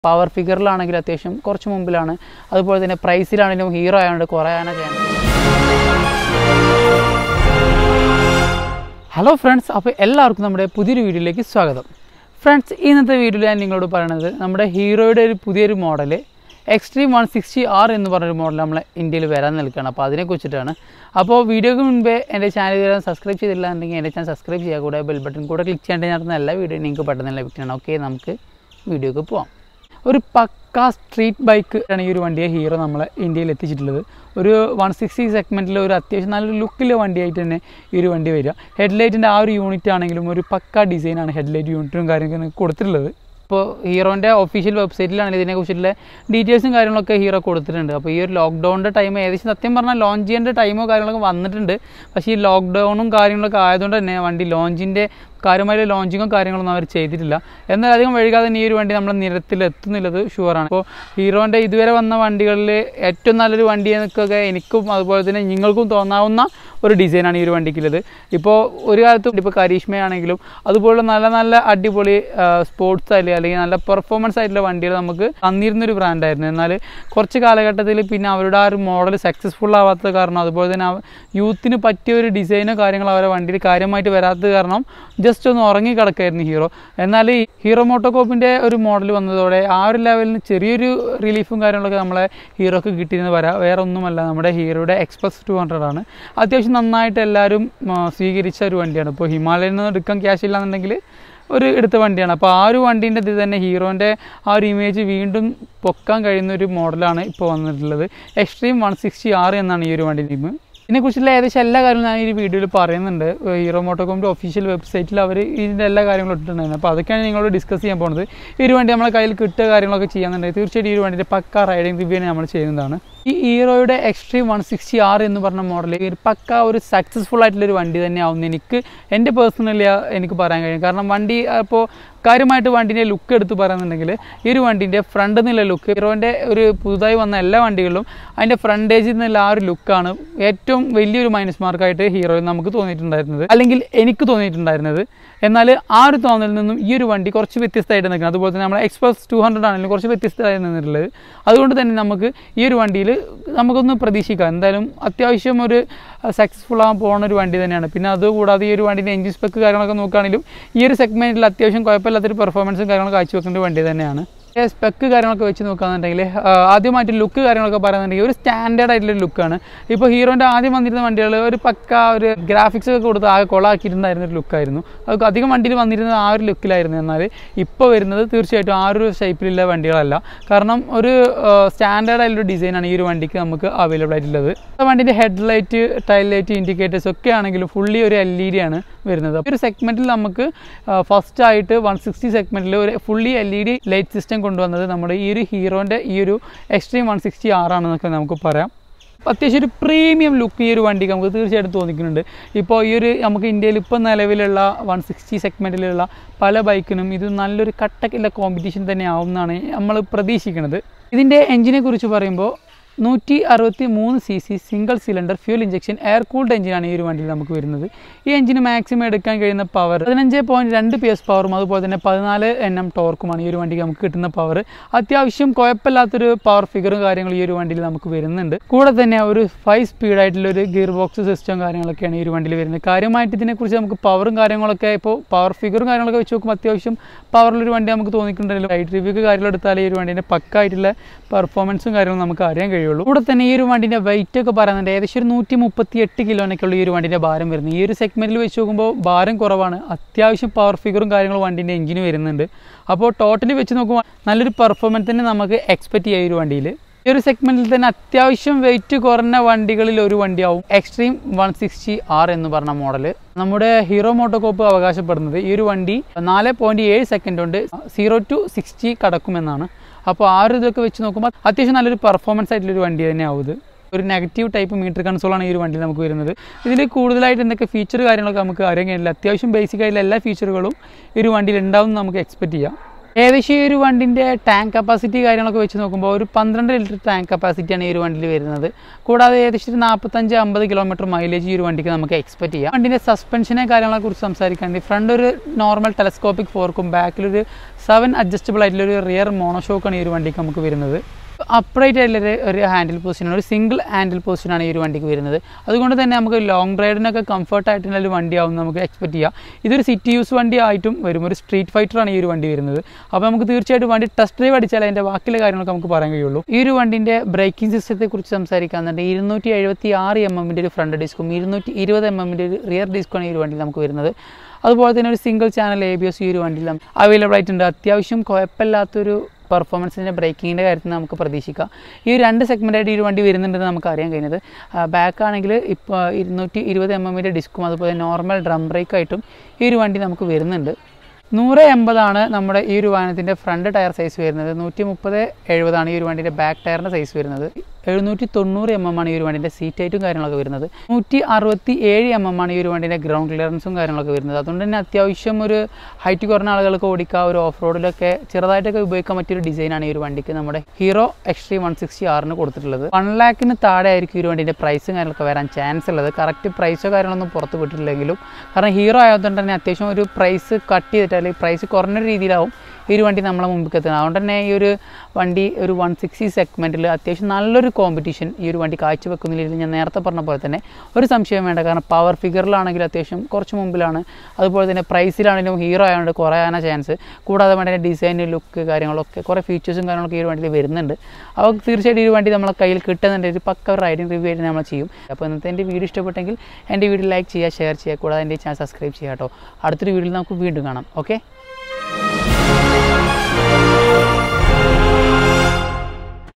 power ഫിഗറിലാണെങ്കിൽ അത്യാവശ്യം കുറച്ച് മുമ്പിലാണ് അതുപോലെ തന്നെ പ്രൈസിലാണെങ്കിലും ഹീറോ ആയതുകൊണ്ട് കുറയാനാണ് ചാൻസ് ഹലോ ഫ്രണ്ട്സ് അപ്പോൾ എല്ലാവർക്കും നമ്മുടെ പുതിയൊരു വീഡിയോയിലേക്ക് സ്വാഗതം ഫ്രണ്ട്സ് ഇന്നത്തെ വീഡിയോയിൽ ഞാൻ നിങ്ങളോട് പറയുന്നത് നമ്മുടെ ഹീറോയുടെ ഒരു പുതിയൊരു model Xtreme one sixty R എന്ന് പറഞ്ഞൊരു മോഡൽ നമ്മളെ ഇന്ത്യയിൽ വരാൻ നിൽക്കുകയാണ് അപ്പോൾ അതിനെക്കുറിച്ചിട്ടാണ് അപ്പോൾ വീഡിയോക്ക് മുൻപേ എൻ്റെ ചാനൽ സബ്സ്ക്രൈബ് ചെയ്തില്ല എന്നുണ്ടെങ്കിൽ എൻ്റെ ചാനൽ സബ്സ്ക്രൈബ് ചെയ്യുക കൂടെ ബെൽ ബട്ടൺ കൂടെ ക്ലിക്ക് ചെയ്യേണ്ട നടന്ന എല്ലാ വീഡിയോയും നിങ്ങൾക്ക് പെട്ടെന്ന് ലഭിക്കണം ഓക്കെ നമുക്ക് വീഡിയോക്ക് പോവാം ഒരു പക്ക സ്ട്രീറ്റ് ബൈക്ക് ആണ് ഈ ഒരു വണ്ടിയെ ഹീറോ നമ്മളെ ഇന്ത്യയിൽ എത്തിച്ചിട്ടുള്ളത് ഒരു വൺ സിക്സ്റ്റി സെഗ്മെൻറ്റിൽ ഒരു അത്യാവശ്യം നല്ലൊരു ലുക്കിലെ വണ്ടിയായിട്ട് തന്നെ ഈ ഒരു വണ്ടി വരിക ഹെഡ്ലൈറ്റിൻ്റെ ആ ഒരു യൂണിറ്റ് ആണെങ്കിലും ഒരു പക്ക ഡിസൈനാണ് ഹെഡ്ലൈറ്റ് യൂണിറ്റും കാര്യങ്ങളും കൊടുത്തിട്ടുള്ളത് ഇപ്പോൾ ഹീറോൻ്റെ ഒഫീഷ്യൽ വെബ്സൈറ്റിലാണെങ്കിൽ ഇതിനെക്കുറിച്ചുള്ള ഡീറ്റെയിൽസും കാര്യങ്ങളൊക്കെ ഹീറോ കൊടുത്തിട്ടുണ്ട് അപ്പോൾ ഈ ഒരു ലോക്ക്ഡൗണിൻ്റെ ടൈം ഏകദേശം സത്യം പറഞ്ഞാൽ ലോഞ്ച് ചെയ്യേണ്ട ടൈമോ കാര്യങ്ങളൊക്കെ വന്നിട്ടുണ്ട് പക്ഷേ ഈ ലോക്ക്ഡൗണും കാര്യങ്ങളൊക്കെ ആയതുകൊണ്ട് തന്നെ വണ്ടി ലോഞ്ചിൻ്റെ കാര്യമായ ലോഞ്ചിങ്ങോ കാര്യങ്ങളൊന്നും അവർ ചെയ്തിട്ടില്ല എന്നാൽ അധികം വൈകാതെ തന്നെ ഈ ഒരു വണ്ടി നമ്മുടെ നിരത്തിൽ എത്തുന്നില്ലത് ഷുവറാണ് അപ്പോൾ ഹീറോൻ്റെ ഇതുവരെ വന്ന വണ്ടികളിൽ ഏറ്റവും നല്ലൊരു വണ്ടി എന്നൊക്കെ എനിക്കും അതുപോലെ തന്നെ നിങ്ങൾക്കും തോന്നാവുന്ന ഒരു ഡിസൈനാണ് ഈ ഒരു വണ്ടിക്കുള്ളത് ഇപ്പോൾ ഒരു കാലത്ത് ഇപ്പോൾ കരീഷ്മയാണെങ്കിലും അതുപോലെ നല്ല നല്ല അടിപൊളി സ്പോർട്സ് ആയിട്ട് അല്ലെങ്കിൽ നല്ല പെർഫോമൻസ് ആയിട്ടുള്ള വണ്ടികൾ നമുക്ക് തന്നിരുന്നൊരു ബ്രാൻഡായിരുന്നു എന്നാൽ കുറച്ച് കാലഘട്ടത്തിൽ പിന്നെ അവരുടെ ആ ഒരു മോഡൽ സക്സസ്ഫുൾ ആവാത്തത് കാരണം അതുപോലെ തന്നെ യൂത്തിന് പറ്റിയ ഒരു ഡിസൈനോ കാര്യങ്ങളോ അവരുടെ വണ്ടിയിൽ കാര്യമായിട്ട് വരാത്തത് കാരണം ജസ്റ്റ് ഒന്ന് ഉറങ്ങി കിടക്കായിരുന്നു ഹീറോ എന്നാൽ ഈ ഹീറോ മോട്ടോകോപ്പിൻ്റെ ഒരു മോഡൽ വന്നതോടെ ആ ഒരു ലെവലിന് ചെറിയൊരു റിലീഫും കാര്യങ്ങളൊക്കെ നമ്മളെ ഹീറോക്ക് കിട്ടിയെന്ന് വരാം വേറെ ഒന്നുമല്ല നമ്മുടെ ഹീറോയുടെ എക്സ്പ്രസ് ടു ഹൺഡ്രഡ് ആണ് അത്യാവശ്യം നന്നായിട്ട് എല്ലാവരും ആ, സ്വീകരിച്ച ഒരു വണ്ടിയാണ് ഇപ്പോൾ ഹിമാലയയിൽ നിന്ന് എടുക്കാൻ ക്യാഷ് ഇല്ലാന്നുണ്ടെങ്കിൽ ഒരു എടുത്ത വണ്ടിയാണ് അപ്പോൾ ആ ഒരു വണ്ടീൻ്റെ ഇത് തന്നെ ഹീറോൻ്റെ ആ ഒരു ഇമേജ് വീണ്ടും പൊക്കാൻ കഴിയുന്ന ഒരു മോഡലാണ് ഇപ്പോൾ വന്നിട്ടുള്ളത് എക്സ്ട്രീം വൺ സിക്സ്റ്റി ആറ് എന്നാണ് ഈ ഒരു വണ്ടി ടീം ഇതിനെക്കുറിച്ചുള്ള ഏകദേശം എല്ലാ കാര്യങ്ങളും ഞാൻ ഈ വീഡിയോയിൽ പറയുന്നുണ്ട് ഹീറോ മോട്ടോകോമിൻ്റെ ഒഫീഷ്യൽ വെബ്സൈറ്റിൽ അവർ ഇതിൻ്റെ എല്ലാ കാര്യങ്ങളും ഇട്ടിട്ടുണ്ടായിരുന്നു അപ്പോൾ അതൊക്കെയാണ് നിങ്ങളോട് ഡിസ്കസ് ചെയ്യാൻ പോകുന്നത് ഈ ഒരു വണ്ടി നമ്മളെ കയ്യിൽ കിട്ടുക കാര്യങ്ങളൊക്കെ ചെയ്യാന്നുണ്ടെങ്കിൽ തീർച്ചയായിട്ടും ഈ ഒരു വണ്ടിൻ്റെ പക്ക റൈഡിംഗ് റിവ്യൂ നമ്മൾ ചെയ്യുന്നതാണ് ഈ ഹീറോയുടെ എക്സ്ട്രീം വൺ സിക്സ്റ്റി ആർ എന്ന് പറഞ്ഞ മോഡൽ ഒരു പക്ക ഒരു സക്സസ്ഫുൾ ആയിട്ടുള്ള ഒരു വണ്ടി തന്നെ ആവുന്ന എനിക്ക് എൻ്റെ പേഴ്സണലി എനിക്ക് പറയാൻ കഴിയും കാരണം വണ്ടി അപ്പോൾ കാര്യമായിട്ട് വണ്ടീൻ്റെ ലുക്ക് എടുത്ത് പറയുന്നുണ്ടെങ്കിൽ ഈ ഒരു വണ്ടീൻ്റെ ഫ്രണ്ട് നിന്നുള്ള ലുക്ക് ഹീറോൻ്റെ ഒരു പുതുതായി വന്ന എല്ലാ വണ്ടികളിലും അതിൻ്റെ ഫ്രണ്ടേജിൽ നിന്നുള്ള ആ ഒരു ലുക്കാണ് ഏറ്റവും വലിയൊരു മൈനസ് മാർക്കായിട്ട് ഹീറോയിൽ നമുക്ക് തോന്നിയിട്ടുണ്ടായിരുന്നത് അല്ലെങ്കിൽ എനിക്ക് തോന്നിയിട്ടുണ്ടായിരുന്നത് എന്നാൽ ആ ഒരു തോന്നലിൽ നിന്നും ഈ ഒരു വണ്ടി കുറച്ച് വ്യത്യസ്തമായിട്ട് നിൽക്കുന്നത് അതുപോലെ തന്നെ നമ്മുടെ എക്സ്പ്രസ് ടു ഹൺഡ്രഡ് ആണെങ്കിലും കുറച്ച് വ്യത്യസ്തമായി നിന്നിട്ടുള്ളത് അതുകൊണ്ട് തന്നെ നമുക്ക് ഈ ഒരു വണ്ടിയിൽ നമുക്കൊന്ന് പ്രതീക്ഷിക്കാം എന്തായാലും അത്യാവശ്യം ഒരു സക്സസ്ഫുൾ ആകാൻ പോകുന്ന ഒരു വണ്ടി തന്നെയാണ് പിന്നെ അതുകൂടാതെ ഈ ഒരു വണ്ടിൻ്റെ എഞ്ചിൻ സ്പെക്ക് കാര്യങ്ങളൊക്കെ നോക്കുകയാണെങ്കിലും ഈ ഒരു സെഗ്മെൻറ്റിൽ അത്യാവശ്യം കുഴപ്പമില്ലാത്തൊരു പെർഫോമൻസും കാര്യങ്ങളും കാഴ്ചവെക്കേണ്ട ഒരു വണ്ടി തന്നെയാണ് സ്പെക്ക് കാര്യങ്ങളൊക്കെ വെച്ച് നോക്കുകയാണെന്നുണ്ടെങ്കിൽ ആദ്യമായിട്ട് ലുക്ക് കാര്യങ്ങളൊക്കെ പറയുന്നുണ്ടെങ്കിൽ ഒരു സ്റ്റാൻഡേർഡ് ആയിട്ടുള്ള ലുക്കാണ് ഇപ്പോൾ ഹീറോൻ്റെ ആദ്യം വന്നിരുന്ന വണ്ടികൾ ഒരു പക്ക ഒരു ഗ്രാഫിക്സ് ഒക്കെ കൊടുത്ത് ആകെ കൊളാക്കിയിട്ടുണ്ടായിരുന്ന ഒരു ലുക്കായിരുന്നു അത് അധികം വണ്ടിയിൽ വന്നിരുന്നത് ആ ഒരു ലുക്കിലായിരുന്നു എന്നാൽ ഇപ്പോൾ വരുന്നത് തീർച്ചയായിട്ടും ആ ഒരു ഷേപ്പിലുള്ള വണ്ടികളല്ല കാരണം ഒരു സ്റ്റാൻഡേർഡ് ആയിട്ടുള്ള ഡിസൈനാണ് ഈ ഒരു വണ്ടിക്ക് നമുക്ക് അവൈലബിൾ ആയിട്ടുള്ളത് വണ്ടിൻ്റെ head light tail light indicators ഒക്കെ ആണെങ്കിലും ഫുള്ളി ഒരു എൽ ഇ ഡി ആണ് വരുന്നത് ഈ ഒരു സെഗ്മെൻറ്റിൽ നമുക്ക് ഫസ്റ്റ് ആയിട്ട് വൺ സിക്സ്റ്റി സെഗ്മെൻറ്റിൽ ഒരു fully L E D light system കൊണ്ടുവന്നത് നമ്മുടെ ഈ ഒരു ഹീറോൻ്റെ ഈ ഒരു എക്സ്ട്രീം വൺ സിക്സ്റ്റി ആറാണെന്നൊക്കെ നമുക്ക് പറയാം അത്യാവശ്യം ഒരു പ്രീമിയം ലുക്ക് ഈ ഒരു വണ്ടിക്ക് നമുക്ക് തീർച്ചയായിട്ടും തോന്നിക്കുന്നുണ്ട് ഇപ്പോൾ ഈ ഒരു നമുക്ക് ഇന്ത്യയിൽ ഇപ്പോൾ നിലവിലുള്ള വൺ സിക്സ്റ്റി സെഗ്മെൻറ്റിലുള്ള പല ബൈക്കിനും ഇത് നല്ലൊരു കട്ടക്കില്ല കോമ്പറ്റീഷൻ തന്നെ ആവും എന്നാണ് നമ്മൾ പ്രതീക്ഷിക്കുന്നത് ഇതിൻ്റെ എഞ്ചിനെ കുറിച്ച് പറയുമ്പോൾ നൂറ്റി അറുപത്തി മൂന്ന് C C single cylinder fuel injection air cooled എഞ്ചിനാണ് ഈ ഒരു വണ്ടിയിൽ നമുക്ക് വരുന്നത് ഈ എഞ്ചിന് മാക്സിമം എടുക്കാൻ കഴിയുന്ന പവർ പതിനഞ്ച് പോയിൻറ്റ് രണ്ട് പി എസ് പവറും അതുപോലെ തന്നെ പതിനാല് എൻ എം ടോർക്കുമാണ് ഈ ഒരു വണ്ടിക്ക് നമുക്ക് കിട്ടുന്ന പവർ അത്യാവശ്യം കുഴപ്പമില്ലാത്തൊരു പവർ ഫിഗറും കാര്യങ്ങളും ഈ ഒരു വണ്ടിയിൽ നമുക്ക് വരുന്നുണ്ട് കൂടെ തന്നെ ഒരു ഫൈവ് സ്പീഡായിട്ടുള്ള ഒരു ഗിയർ ബോക്സ് സിസ്റ്റം കാര്യങ്ങളൊക്കെയാണ് ഈ ഒരു വണ്ടിയിൽ വരുന്നത് കാര്യമായിട്ട് ഇതിനെക്കുറിച്ച് നമുക്ക് പവറും കാര്യങ്ങളൊക്കെ ഇപ്പോൾ പവർ ഫിഗറും കാര്യങ്ങളൊക്കെ വെച്ച് നോക്കുമ്പോൾ അത്യാവശ്യം പവറിലൊരു വണ്ടി നമുക്ക് തോന്നിയിട്ടുണ്ടല്ലോ റൈഡ് റിവ്യൂക്ക് കാര്യങ്ങൾ എടുത്താൽ ഈ ഒരു വണ്ടീൻ്റെ പക്കായിട്ടുള്ള പെർഫോമൻസും കാര്യങ്ങളും നമുക്ക് അറിയാൻ കഴിയുള്ളൂ കൂടെ തന്നെ ഈ ഒരു വണ്ടിൻ്റെ വെയിറ്റ് ഒക്കെ പറയുന്നുണ്ട് ഏകദേശം ഒരു നൂറ്റി മുപ്പത്തി എട്ട് കിലോനൊക്കെയുള്ള ഈ ഒരു വണ്ടിൻ്റെ ഭാരം വരുന്നത് ഈ ഒരു സെഗ്മെൻറ്റിൽ വെച്ച് നോക്കുമ്പോൾ ഭാരം കുറവാണ് അത്യാവശ്യം പവർ ഫിഗറും കാര്യങ്ങളും വണ്ടിൻ്റെ എഞ്ചിന് വരുന്നുണ്ട് അപ്പോൾ ടോട്ടലി വെച്ച് നോക്കുമ്പോൾ നല്ലൊരു പെർഫോമൻസ് തന്നെ നമുക്ക് എക്സ്പെക്റ്റ് ചെയ്യാം ഈ ഒരു വണ്ടിയിൽ ഈ ഒരു സെഗ്മെൻറ്റിൽ തന്നെ അത്യാവശ്യം വെയിറ്റ് കുറഞ്ഞ വണ്ടികളിൽ ഒരു വണ്ടിയാവും എക്സ്ട്രീം വൺ സിക്സ്റ്റി ആർ എന്ന് പറഞ്ഞ മോഡൽ നമ്മുടെ ഹീറോ മോട്ടോകോപ്പ് അവകാശപ്പെടുന്നത് ഈ ഒരു വണ്ടി നാല് പോയിൻറ്റ് ഏഴ് സെക്കൻഡ് കൊണ്ട് സീറോ ടു സിക്സ്റ്റി കടക്കുമെന്നാണ് അപ്പോൾ ആ ഒരു ഇതൊക്കെ വെച്ച് നോക്കുമ്പോൾ അത്യാവശ്യം നല്ലൊരു പെർഫോമൻസ് ആയിട്ടുള്ളൊരു വണ്ടി തന്നെയാവും ഇത് ഒരു നെഗറ്റീവ് ടൈപ്പ് മീറ്റർ കൺസോളാണ് ഈ ഒരു വണ്ടിയിൽ നമുക്ക് വരുന്നത് ഇതിൽ കൂടുതലായിട്ട് എന്തൊക്കെ ഫീച്ചർ കാര്യങ്ങളൊക്കെ നമുക്ക് അറിയാൻ കഴിയില്ല അത്യാവശ്യം ബേസിക് ആയിട്ടുള്ള എല്ലാ ഫീച്ചറുകളും ഈ ഒരു വണ്ടിയിൽ ഉണ്ടാവും എന്ന് നമുക്ക് എക്സ്പെക്റ്റ് ചെയ്യാം ഏകദേശം ഈ ഒരു വണ്ടിൻ്റെ ടാങ്ക് കപ്പാസിറ്റി കാര്യങ്ങളൊക്കെ വെച്ച് നോക്കുമ്പോൾ ഒരു പന്ത്രണ്ട് ലിറ്റർ ടാങ്ക് കപ്പാസിറ്റിയാണ് ഈ ഒരു വണ്ടിയിൽ വരുന്നത് കൂടാതെ ഏകദേശം ഒരു നാൽപ്പത്തഞ്ച് അമ്പത് കിലോമീറ്റർ മൈലേജ് ഈ ഒരു വണ്ടിക്ക് നമുക്ക് എക്സ്പെക്ട് ചെയ്യാം വണ്ടിൻ്റെ സസ്പെൻഷനെ കാര്യങ്ങളെ കുറിച്ച് സംസാരിക്കുകയാണെങ്കിൽ ഫ്രണ്ട് ഒരു നോർമൽ ടെലസ്കോപ്പിക് ഫോർക്കും ബാക്കിലൊരു സെവൻ അഡ്ജസ്റ്റബിൾ ആയിട്ടുള്ള ഒരു റിയർ മോണോഷോക്കാണ് ഈ ഒരു വണ്ടിക്ക് നമുക്ക് വരുന്നത് അപ്രൈറ്റ് ആയിട്ടുള്ള ഒരു ഹാൻഡിൽ പൊസിഷനാണ് ഒരു സിംഗിൾ ഹാൻഡിൽ പൊസിഷനാണ് ഈ ഒരു വണ്ടിക്ക് വരുന്നത് അതുകൊണ്ട് തന്നെ നമുക്ക് ലോങ് റൈഡിനൊക്കെ കംഫർട്ട് ആയിട്ടുള്ള ഒരു വണ്ടിയാവും നമുക്ക് എക്സ്പെക്ട് ചെയ്യാം ഇതൊരു സിറ്റി യൂസ് വണ്ടി ആയിട്ടും വരും ഒരു സ്ട്രീറ്റ് ഫൈറ്ററാണ് ഈ ഒരു വണ്ടി വരുന്നത് അപ്പോൾ നമുക്ക് തീർച്ചയായിട്ടും വണ്ടി ടെസ്റ്റ് ഡ്രൈവ് അടിച്ചാൽ അതിൻ്റെ ബാക്കിയുള്ള കാര്യങ്ങളൊക്കെ നമുക്ക് പറയാൻ കഴിയുള്ളൂ ഈ ഒരു വണ്ടിൻ്റെ ബ്രേക്കിംഗ് സിസ്റ്റത്തെ കുറിച്ച് സംസാരിക്കാന്നുണ്ടെങ്കിൽ ഇരുന്നൂറ്റി എഴുപത്തി ആറ് എം എമ്മിൻ്റെ ഒരു ഫ്രണ്ട് ഡിസ്കും ഇരുന്നൂറ്റി ഇരുപത് എം എമ്മിൻ്റെ ഒരു റിയർ ഡിസ്കുമാണ് ഈ ഒരു വണ്ടിയിൽ നമുക്ക് വരുന്നത് അതുപോലെ തന്നെ ഒരു single channel A B S ഈ ഒരു വണ്ടിയിൽ അവൈലബിൾ ആയിട്ടുണ്ട് അത്യാവശ്യം കുഴപ്പമില്ലാത്തൊരു പെർഫോമൻസിൻ്റെ ബ്രേക്കിങ്ങിൻ്റെ കാര്യത്തിൽ നമുക്ക് പ്രതീക്ഷിക്കാം ഈ രണ്ട് സെഗ്മെൻറ്റായിട്ട് ഈ ഒരു വണ്ടി വരുന്നുണ്ടെന്ന് നമുക്ക് അറിയാൻ കഴിഞ്ഞത് ബാക്ക് ആണെങ്കിൽ ഇപ്പോൾ ഇരുന്നൂറ്റി ഇരുപത് എം എമ്മിൻ്റെ ഡിസ്കും അതുപോലെ നോർമൽ ഡ്രം ബ്രേക്കായിട്ടും ഈ ഒരു വണ്ടി നമുക്ക് വരുന്നുണ്ട് നൂറ് എൺപതാണ് നമ്മുടെ ഈ ഒരു വാഹനത്തിൻ്റെ ഫ്രണ്ട് ടയർ സൈസ് വരുന്നത് നൂറ്റി മുപ്പത് എഴുപതാണ് ഈ ഒരു വണ്ടിൻ്റെ ബാക്ക് ടയറിൻ്റെ സൈസ് വരുന്നത് എഴുന്നൂറ്റി തൊണ്ണൂറ് എം എം ആണ് ഈ ഒരു വണ്ടിൻ്റെ സീറ്റ് ഹൈറ്റും കാര്യങ്ങളൊക്കെ വരുന്നത് നൂറ്റി അറുപത്തി ഏഴ് എം എം ആണ് ഈ ഒരു വണ്ടിൻ്റെ ഗ്രൗണ്ട് ക്ലിയറൻസും കാര്യങ്ങളൊക്കെ വരുന്നത് അതുകൊണ്ട് തന്നെ അത്യാവശ്യം ഒരു ഹൈറ്റ് കുറഞ്ഞ ആളുകൾക്ക് ഓടിക്കുക ഒരു ഓഫ് റോഡിലൊക്കെ ചെറുതായിട്ടൊക്കെ ഉപയോഗിക്കാൻ പറ്റിയൊരു ഡിസൈനാണ് ഈ ഒരു വണ്ടിക്ക് നമ്മുടെ ഹീറോ എക്സ്ട്രീം വൺ സിക്സ്റ്റി ആറിന് കൊടുത്തിട്ടുള്ളത് വൺ ലാക്കിന് താഴെ ആയിരിക്കും ഈ ഒരു വണ്ടിൻ്റെ പ്രൈസും കാര്യങ്ങളൊക്കെ വരാൻ ചാൻസ് ഉള്ളത് കറക്റ്റ് പ്രൈസോ കാര്യങ്ങളൊന്നും പുറത്ത് വിട്ടിട്ടില്ലെങ്കിലും കാരണം ഹീറോ ആയതുകൊണ്ട് തന്നെ അത്യാവശ്യം ഒരു പ്രൈസ് കട്ട് ചെയ്തിട്ട് അല്ലെങ്കിൽ പ്രൈസ് കുറഞ്ഞ രീതിയിലാവും ഈ ഒരു വണ്ടി നമ്മളെ മുമ്പിൽ എത്തുന്നത് അതുകൊണ്ട് തന്നെ ഈ ഒരു വണ്ടി ഒരു വൺ സിക്സ്റ്റി സെഗ്മെൻറ്റിൽ അത്യാവശ്യം നല്ലൊരു കോമ്പറ്റീഷൻ ഈ ഒരു വണ്ടി കാഴ്ചവെക്കുന്നില്ല ഞാൻ നേരത്തെ പറഞ്ഞ പോലെ തന്നെ ഒരു സംശയം വേണ്ട കാരണം പവർ ഫിഗറിലാണെങ്കിൽ അത്യാവശ്യം കുറച്ച് മുമ്പിലാണ് അതുപോലെ തന്നെ പ്രൈസിലാണെങ്കിലും ഹീറോ ആയതുകൊണ്ട് കുറയാനാ ചാൻസ് കൂടാതെ വേണ്ട ഡിസൈൻ ലുക്ക് കാര്യങ്ങളൊക്കെ കുറേ ഫീച്ചേഴ്സും കാര്യങ്ങളൊക്കെ ഈ ഒരു വണ്ടിയിൽ വരുന്നുണ്ട് അപ്പോൾ തീർച്ചയായിട്ടും ഈ ഒരു വണ്ടി നമ്മളെ കയ്യിൽ കിട്ടുന്നുണ്ട് ഒരു പക്ക റൈഡിങ് റിവ്യൂ ആയിട്ട് നമ്മൾ ചെയ്യും അപ്പോൾ ഇന്നത്തെ എൻ്റെ വീഡിയോ ഇഷ്ടപ്പെട്ടെങ്കിൽ എൻ്റെ വീഡിയോ ലൈക്ക് ചെയ്യുക ഷെയർ ചെയ്യുക കൂടാതെ എൻ്റെ ചാനൽ സബ്സ്ക്രൈബ് ചെയ്യുക കേട്ടോ അടുത്തൊരു വീഡിയോയിൽ നമുക്ക് വീണ്ടും കാണാം ഓക്കെ